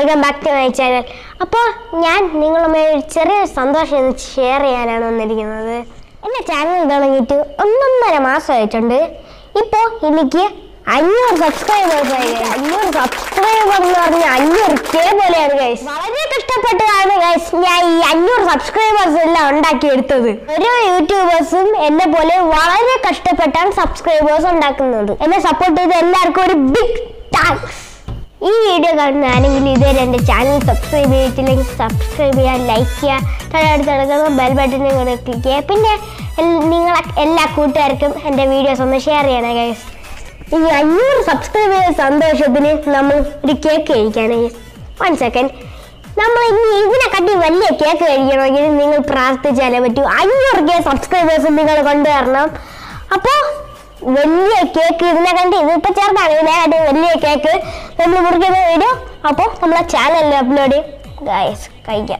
Welcome back to my channel അപ്പോൾ ഞാൻ നിങ്ങളുമായി ഒരു ചെറിയൊരു സന്തോഷം ഇന്ന് ഷെയർ ചെയ്യാനാണ് വന്നിരിക്കുന്നത് എൻ്റെ ചാനൽ തുടങ്ങിയിട്ട് ഒന്നൊന്നര മാസമായിട്ടുണ്ട് ഇപ്പോൾ എനിക്ക് അഞ്ഞൂറ് സബ്സ്ക്രൈബേഴ്സ് ആയി guys. അഞ്ഞൂറ് സബ്സ്ക്രൈബർ എന്ന് പറഞ്ഞാൽ അഞ്ഞൂറ് കെ പോലെയാണ് ഗൈസ് വളരെ കഷ്ടപ്പെട്ടാണ് ഗൈസ് ഞാൻ ഈ അഞ്ഞൂറ് സബ്സ്ക്രൈബേഴ്സ് എല്ലാം ഉണ്ടാക്കിയെടുത്തത് ഓരോ യൂട്യൂബേഴ്സും എന്നെ പോലെ വളരെ കഷ്ടപ്പെട്ടാണ് സബ്സ്ക്രൈബേഴ്സ് ഉണ്ടാക്കുന്നത് എന്നെ സപ്പോർട്ട് ചെയ്ത എല്ലാവർക്കും ഒരു ബിഗ് താങ്ക്സ് ഈ വീഡിയോ കാണുന്ന ആരെങ്കിലും ഇതുവരെ എൻ്റെ ചാനൽ സബ്സ്ക്രൈബ് ചെയ്തിട്ടില്ലെങ്കിൽ സബ്സ്ക്രൈബ് ചെയ്യുക ലൈക്ക് ചെയ്യുക തൊട്ടടുത്ത് കിടക്കുന്ന ബെൽ ബട്ടൺ കൂടെ ക്ലിക്ക് ചെയ്യുക പിന്നെ എൽ- നിങ്ങളെ എല്ലാ കൂട്ടുകാർക്കും എൻ്റെ വീഡിയോസ് ഒന്ന് ഷെയർ ചെയ്യണേ ഗൈസ് ഈ അഞ്ഞൂറ് സബ്സ്ക്രൈബ് ചെയ്ത സന്തോഷത്തിന് നമ്മൾ ഒരു കേക്ക് കഴിക്കാണ് വൺ സെക്കൻഡ് നമ്മൾ ഇനി ഇതിനെക്കാട്ടി വലിയ കേക്ക് കഴിക്കണമെങ്കിൽ നിങ്ങൾ പ്രാർത്ഥിച്ചാലേ പറ്റൂ അഞ്ഞൂറ് കെ സബ്സ്ക്രൈബേഴ്സ് നിങ്ങൾ കൊണ്ടുവരണം അപ്പോൾ വലിയ കേക്ക് ഇതിനെ കണ്ട് ഇതിപ്പോൾ ചെറുതാണ് ഇതിനെക്കാട്ടി വലിയ കേക്ക് നമ്മൾ മുറിക്കുന്ന വീഡിയോ അപ്പോൾ നമ്മളെ ചാനലിൽ അപ്ലോഡ് ചെയ്യും ഗൈസ് കഴിക്കാം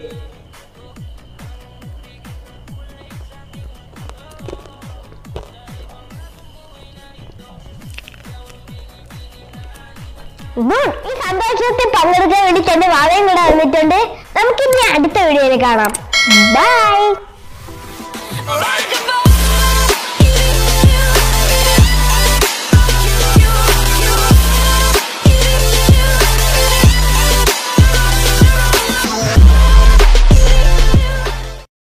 Good. ഈ സന്തോഷത്തിൽ പങ്കെടുക്കാൻ വേണ്ടി എന്റെ വാഴയും കൂടെ വന്നിട്ടുണ്ട് നമുക്ക് ഇനി അടുത്ത വീഡിയോയിൽ കാണാം ബൈ Alright.